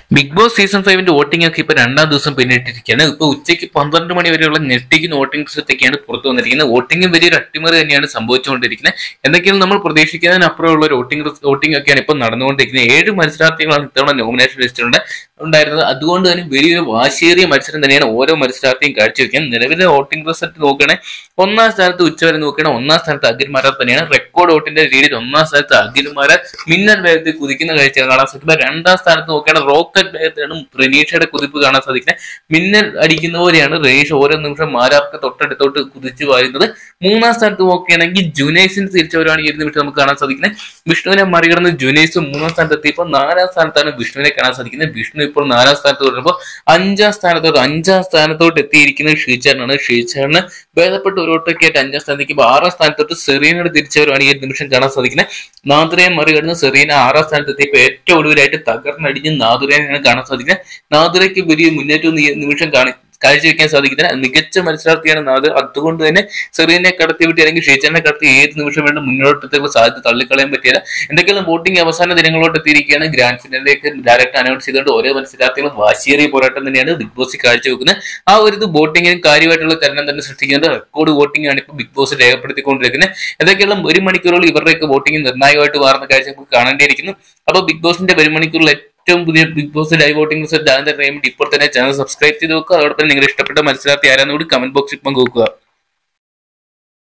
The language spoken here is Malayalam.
ബിഗ് ബോസ് സീസൺ ഫൈവിന്റെ വോട്ടിംഗ് ഒക്കെ ഇപ്പൊ രണ്ടാം ദിവസം പിന്നിട്ടിരിക്കുകയാണ് ഇപ്പൊ ഉച്ചയ്ക്ക് പന്ത്രണ്ട് മണി വരെയുള്ള ഞെട്ടിക്കുന്ന വോട്ടിംഗ് റിസൾട്ടൊക്കെയാണ് പുറത്തു വന്നിരിക്കുന്നത് വോട്ടിംഗും വലിയൊരു അട്ടിമറി തന്നെയാണ് സംഭവിച്ചുകൊണ്ടിരിക്കുന്നത് എന്തൊക്കെയാണ് നമ്മൾ പ്രതീക്ഷിക്കുന്നതിനപ്പുറമുള്ള ഒരു വോട്ടിംഗ് വോട്ടിംഗ് ഒക്കെയാണ് ഇപ്പൊ നടന്നുകൊണ്ടിരിക്കുന്നത് ഏഴ് മത്സരാർത്ഥികളാണ് ഇത്തവണ നോമിനേഷൻ ലിസ്റ്റിലുണ്ട് ഉണ്ടായിരുന്നത് അതുകൊണ്ട് തന്നെ വലിയൊരു വാശിയേറിയ മത്സരം തന്നെയാണ് ഓരോ മത്സരാർത്ഥിയും കാഴ്ചവെക്കുന്നത് നിലവിലെ വോട്ടിംഗ് റിസൾട്ട് നോക്കുകയാണെങ്കിൽ ഒന്നാം സ്ഥാനത്ത് ഉച്ചവരെ നോക്കുകയാണെങ്കിൽ ഒന്നാം സ്ഥാനത്ത് അഖിൽമാരാർ തന്നെയാണ് റെക്കോർഡ് വോട്ടിന്റെ രീതിയിൽ ഒന്നാം സ്ഥാനത്ത് അഖിൽമാരാർ മിന്നൽ വേഗത്തിൽ കുതിക്കുന്ന കാഴ്ച കാണാൻ സാധിക്കും രണ്ടാം സ്ഥാനത്ത് നോക്കുകയാണെങ്കിൽ റോക്കറ്റ് വേഗത്തിലാണ് റനീഷയുടെ കുതിപ്പ് കാണാൻ സാധിക്കുന്നത് മിന്നൽ അടിക്കുന്ന പോലെയാണ് റനീഷ് ഓരോ നിമിഷം മാരാർക്ക് തൊട്ടടുത്തോട്ട് കുതിച്ചു വാരുന്നത് മൂന്നാം സ്ഥാനത്ത് നോക്കുകയാണെങ്കിൽ ജുനൈസിന് തിരിച്ചവരാണ് ഈ ഒരു നിമിഷം നമുക്ക് കാണാൻ സാധിക്കുന്നത് വിഷ്ണുവിനെ മറികടന്ന് ജുനൈസും മൂന്നാം സ്ഥാനത്ത് എത്തിയപ്പോൾ നാലാം സ്ഥാനത്താണ് വിഷ്ണുവിനെ കാണാൻ സാധിക്കുന്നത് വിഷ്ണു ഇപ്പോൾ നാലാം സ്ഥാനത്ത് തുടരുമ്പോൾ അഞ്ചാം സ്ഥാനത്തോട്ട് അഞ്ചാം സ്ഥാനത്തോട്ട് എത്തിയിരിക്കുന്നത് ഷീച്ചാറിനാണ് ഷീച്ചാറിന് ഭേദപ്പെട്ട ഒരു ഓട്ടൊക്കെ ആയിട്ട് അഞ്ചാം സ്ഥാനത്തേക്ക് ആറാം സ്ഥാനത്തോട്ട് സെറീനയുടെ തിരിച്ചവരാണ് ഈ ഒരു നിമിഷം കാണാൻ സാധിക്കുന്നത് നാദുരയെ മറികടന്ന് സെറീന ആറാം സ്ഥാനത്ത് എത്തിയപ്പോൾ ഏറ്റവും ഒടുവിലായിട്ട് തകർന്നടിഞ്ഞ് നാദുരയാണ് കാണാൻ സാധിക്കുന്നത് നാദുരയ്ക്ക് വലിയ മുന്നേറ്റം ഈ നിമിഷം കാണി കാഴ്ചവെക്കാൻ സാധിക്കുന്നില്ല മികച്ച മത്സരാർത്ഥിയാണ് നാദർ അതുകൊണ്ട് തന്നെ സെറീനെ കടത്തിവിട്ട് അല്ലെങ്കിൽ ഷീച്ചറിനെ കടത്തി ഏത് നിമിഷം വേണ്ട മുന്നോട്ടത്തേക്കുള്ള സാധ്യത തള്ളിക്കളയാൻ പറ്റിയത് എന്തൊക്കെയാണ് വോട്ടിംഗ് അവസാന ദിനങ്ങളോട്ട് എത്തിയിരിക്കുകയാണ് ഗ്രാൻഡ് ഫിനാലിലേക്ക് ഡയറക്റ്റ് അനൗൺസ് ചെയ്തുകൊണ്ട് ഓരോ മത്സരാർത്ഥികളും വാശിയേറിയ പോരാട്ടം തന്നെയാണ് ബിഗ് ബോസ് കാഴ്ചവെക്കുന്നത് ആ ഒരു ഇത് വോട്ടിങ്ങിനും കാര്യമായിട്ടുള്ള ചലനം തന്നെ സൃഷ്ടിക്കുന്നത് റെക്കോർഡ് വോട്ടിംഗ് ആണ് ഇപ്പോൾ ബിഗ് ബോസ് രേഖപ്പെടുത്തിക്കൊണ്ടിരിക്കുന്നത് എന്തൊക്കെയുള്ള ഒരു മണിക്കൂറുകൾ ഇവരുടെയൊക്കെ വോട്ടിംഗ് നിർണായകമായിട്ട് മാറുന്ന കാഴ്ച നമുക്ക് കാണേണ്ടിയിരിക്കുന്നു അപ്പോൾ ബിഗ് ബോസിന്റെ ഒരു മണിക്കൂറിൽ ഏറ്റവും പുതിയ Bigg Boss live voting result ആകുന്ന ടൈമിൽ ഇപ്പോൾ തന്നെ ചാനൽ സബ്സ്ക്രൈബ് ചെയ്ത് നോക്കുക അതോടൊപ്പം നിങ്ങളുടെ ഇഷ്ടപ്പെട്ട മത്സരാർത്ഥി ആരാന്ന് കൂടി കമന്റ് ബോക്സിൽ പങ്കുവെക്കുക